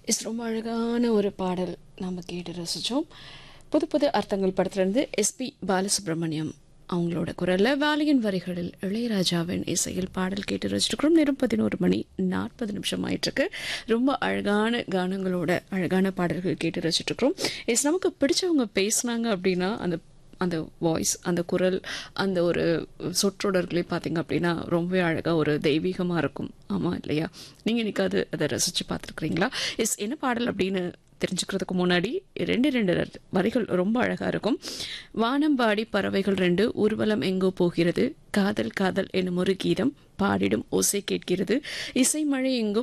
is ரொம்ப அழகான ஒரு பாடல் நாம் கேட்டு ரசித்தோம் புது புது அர்த்தங்கள் படத்துலேருந்து எஸ்பி பாலசுப்ரமணியம் அவங்களோட குரலில் வாலியின் வரிகளில் இளையராஜாவின் இசையில் பாடல் கேட்டு ரசிச்சிருக்கிறோம் நேரம் பதினோரு மணி நாற்பது நிமிஷம் ஆயிட்டிருக்கு ரொம்ப அழகான கானங்களோட அழகான பாடல்கள் கேட்டு ரசிச்சிட்ருக்கிறோம் எஸ் நமக்கு பிடிச்சவங்க பேசுனாங்க அப்படின்னா அந்த அந்த வாய்ஸ் அந்த குரல் அந்த ஒரு சொற்றொடர்களே பார்த்தீங்க அப்படின்னா ரொம்பவே அழகாக ஒரு தெய்வீகமாக இருக்கும் ஆமாம் இல்லையா நீங்கள் என்னைக்காவது அதை ரசித்து பார்த்துருக்குறீங்களா எஸ் என்ன பாடல் அப்படின்னு தெரிஞ்சுக்கிறதுக்கு முன்னாடி ரெண்டு ரெண்டு வரிகள் ரொம்ப அழகாக இருக்கும் வானம்பாடி பறவைகள் ரெண்டு ஊர்வலம் எங்கோ போகிறது காதல் காதல் என்னும் ஒரு கீதம் பாடிடும் ஓசை கேட்கிறது இசை மழை எங்கும்